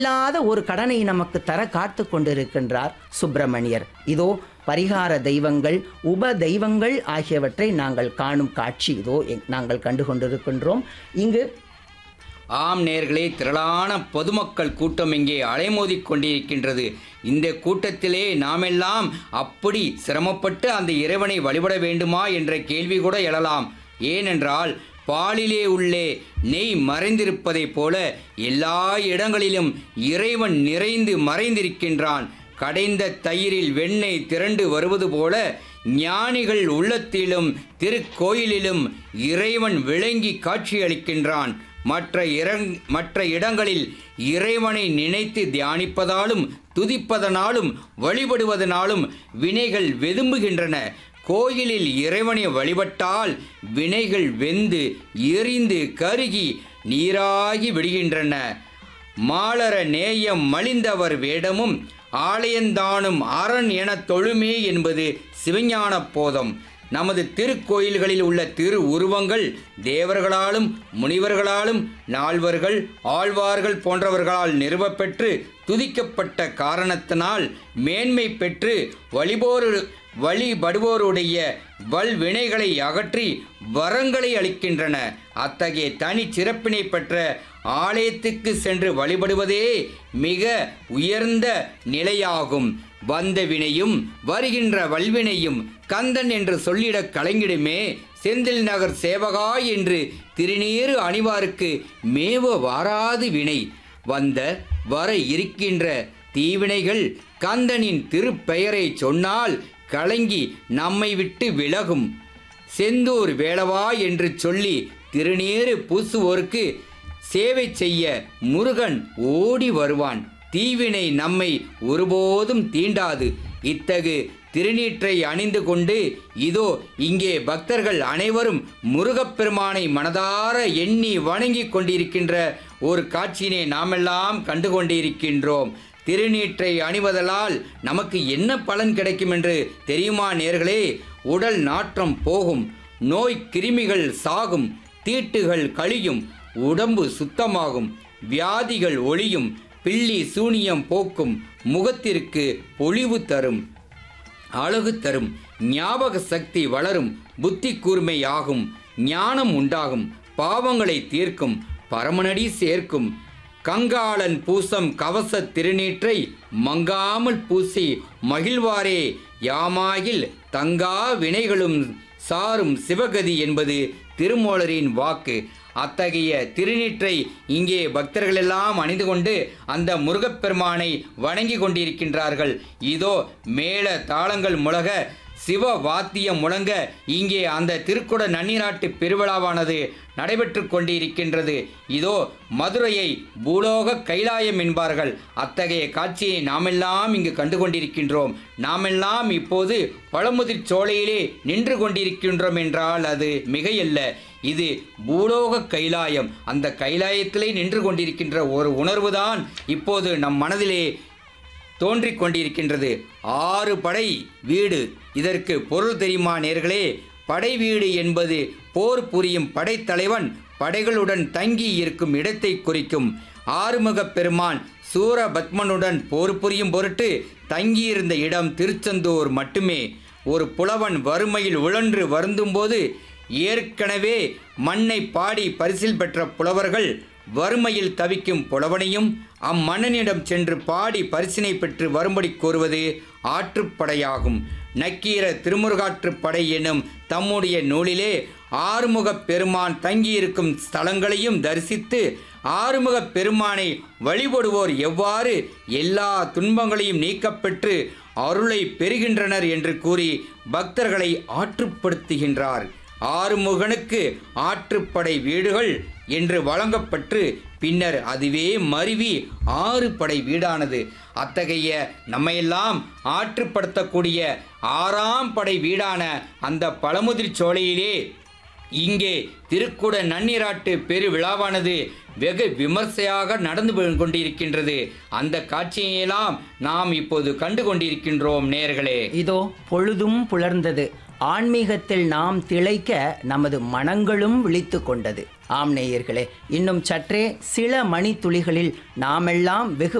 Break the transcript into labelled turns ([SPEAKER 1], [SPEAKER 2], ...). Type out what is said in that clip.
[SPEAKER 1] இல்லாத ஒரு கடனை நமக்கு தர காத்து கொண்டிருக்கின்றார் சுப்பிரமணியர் இதோ பரிகார தெய்வங்கள் உப தெய்வங்கள் ஆகியவற்றை நாங்கள் காணும் காட்சி இதோ எங்- நாங்கள் கண்டு கொண்டிருக்கின்றோம் இங்கு
[SPEAKER 2] ஆம் நேர்களே திரளான பொதுமக்கள் கூட்டம் இங்கே அலைமோதிக் கொண்டிருக்கின்றது இந்த கூட்டத்திலே நாமெல்லாம் அப்படி சிரமப்பட்டு அந்த இறைவனை வழிபட வேண்டுமா என்ற கேள்வி கூட எழலாம் ஏனென்றால் பாலிலே உள்ளே நெய் மறைந்திருப்பதைப் போல எல்லா இடங்களிலும் இறைவன் நிறைந்து மறைந்திருக்கின்றான் கடைந்த தயிரில் வெண்ணெய் திரண்டு வருவது போல ஞானிகள் உள்ளத்திலும் திருக்கோயிலிலும் இறைவன் விளங்கி காட்சியளிக்கின்றான் மற்ற இரங் மற்ற இடங்களில் இறைவனை நினைத்து தியானிப்பதாலும் துதிப்பதனாலும் வழிபடுவதனாலும் வினைகள் வெதும்புகின்றன கோயிலில் இறைவனை வழிபட்டால் வினைகள் வெந்து எரிந்து கருகி நீராகி விடுகின்றன மாலர நேயம் மலிந்தவர் வேடமும் ஆலயந்தானும் அரண் எனத் தொழுமே என்பது சிவஞான போதம் நமது திருக்கோயில்களில் உள்ள திரு உருவங்கள் தேவர்களாலும் முனிவர்களாலும் நால்வர்கள் ஆழ்வார்கள் போன்றவர்களால் நிறுவப்பெற்று துதிக்கப்பட்ட காரணத்தினால் மேன்மை பெற்று வழிபோரு வழிபடுவோருடைய வல்வினைகளை அகற்றி வரங்களை அளிக்கின்றன அத்தகைய தனி சிறப்பினை பெற்ற ஆலயத்துக்கு சென்று வழிபடுவதே மிக உயர்ந்த நிலையாகும் வந்த வினையும் வருகின்ற வல்வினையும் கந்தன் என்று சொல்லிடக் கலங்கிடுமே செந்தில் நகர் சேவகா என்று திருநீறு அணிவாருக்கு மேவ வாராது வினை வந்த வர இருக்கின்ற தீவினைகள் கந்தனின் திருப்பெயரை சொன்னால் கலங்கி நம்மை விட்டு விலகும் செந்தூர் வேளவா என்று சொல்லி திருநீறு பூசுவோருக்கு சேவை செய்ய முருகன் ஓடி வருவான் தீவினை நம்மை ஒருபோதும் தீண்டாது இத்தகு திருநீற்றை அணிந்து கொண்டு இதோ இங்கே பக்தர்கள் அனைவரும் முருகப்பெருமானை மனதார எண்ணி வணங்கிக் கொண்டிருக்கின்ற ஒரு காட்சியினை நாமெல்லாம் கண்டு கொண்டிருக்கின்றோம் திருநீற்றை அணிவதலால் நமக்கு என்ன பலன் கிடைக்கும் என்று தெரியுமா நேர்களே உடல் நாற்றம் போகும் நோய் கிருமிகள் சாகும் தீட்டுகள் கழியும் உடம்பு சுத்தமாகும் வியாதிகள் ஒளியும் பில்லி சூனியம் போக்கும் முகத்திற்கு பொலிவு தரும் அழகு தரும் ஞாபக சக்தி வளரும் புத்தி கூர்மையாகும் ஞானம் உண்டாகும் பாவங்களை தீர்க்கும் பரமனடி சேர்க்கும் கங்காளன் பூசம் கவச திருநீற்றை மங்காமல் பூசி மகிழ்வாரே யாமாகில் தங்கா வினைகளும் சாரும் சிவகதி என்பது திருமூலரின் வாக்கு அத்தகைய திருநீற்றை இங்கே பக்தர்களெல்லாம் அணிந்து கொண்டு அந்த முருகப்பெருமானை வணங்கி கொண்டிருக்கின்றார்கள் இதோ மேல தாளங்கள் முழக சிவ வாத்தியம் முழங்க இங்கே அந்த திருக்குட நன்னீராட்டு பெருவிழாவானது நடைபெற்று கொண்டிருக்கின்றது இதோ மதுரையை பூலோக கைலாயம் என்பார்கள் அத்தகைய காட்சியை நாமெல்லாம் இங்கு கண்டு கொண்டிருக்கின்றோம் நாமெல்லாம் இப்போது பழமுதிர் சோலையிலே நின்று கொண்டிருக்கின்றோம் என்றால் அது மிகையல்ல இது பூலோக கைலாயம் அந்த கைலாயத்திலே நின்று கொண்டிருக்கின்ற ஒரு உணர்வுதான் இப்போது நம் மனதிலே தோன்றிக் கொண்டிருக்கின்றது ஆறு படை வீடு இதற்கு பொருள் தெரியுமா நேர்களே படை வீடு என்பது போர் புரியும் படைத்தலைவன் படைகளுடன் தங்கி இருக்கும் இடத்தை குறிக்கும் ஆறுமுகப் பெருமான் சூரபத்மனுடன் போர் புரியும் பொருட்டு தங்கியிருந்த இடம் திருச்செந்தூர் மட்டுமே ஒரு புலவன் வறுமையில் உழன்று வருந்தும்போது ஏற்கனவே மண்ணை பாடி பரிசில் பெற்ற புலவர்கள் வறுமையில் தவிக்கும் புலவனையும் அம்மன்னனிடம் சென்று பாடி பரிசினை பெற்று வரும்படி கூறுவது ஆற்றுப்படையாகும் நக்கீர திருமுருகாற்றுப்படை எனும் தம்முடைய நூலிலே ஆறுமுகப் பெருமான் தங்கியிருக்கும் ஸ்தலங்களையும் தரிசித்து ஆறுமுகப் பெருமானை வழிபடுவோர் எவ்வாறு எல்லா துன்பங்களையும் நீக்கப்பெற்று அருளை பெறுகின்றனர் என்று கூறி பக்தர்களை ஆற்றுப்படுத்துகின்றார் ஆறுமுகனுக்கு ஆற்றுப்படை வீடுகள் என்று வழங்கப்பட்டு பின்னர் அதுவே மருவி ஆறு படை வீடானது அத்தகைய நம்மையெல்லாம் ஆற்றுப்படுத்தக்கூடிய ஆறாம் படை வீடான அந்த பழமுதிர் சோலையிலே இங்கே திருக்குட நன்னீராட்டு பெரு விழாவானது வெகு விமர்சையாக நடந்து கொ- கொண்டிருக்கின்றது அந்த காட்சியெல்லாம் நாம் இப்போது கண்டு கொண்டிருக்கின்றோம் நேர்களே
[SPEAKER 1] இதோ பொழுதும் புலர்ந்தது ஆன்மீகத்தில் நாம் திளைக்க நமது மனங்களும் விழித்து கொண்டது ஆம் நேயர்களே இன்னும் சற்றே சில மணித்துளிகளில் நாமெல்லாம் வெகு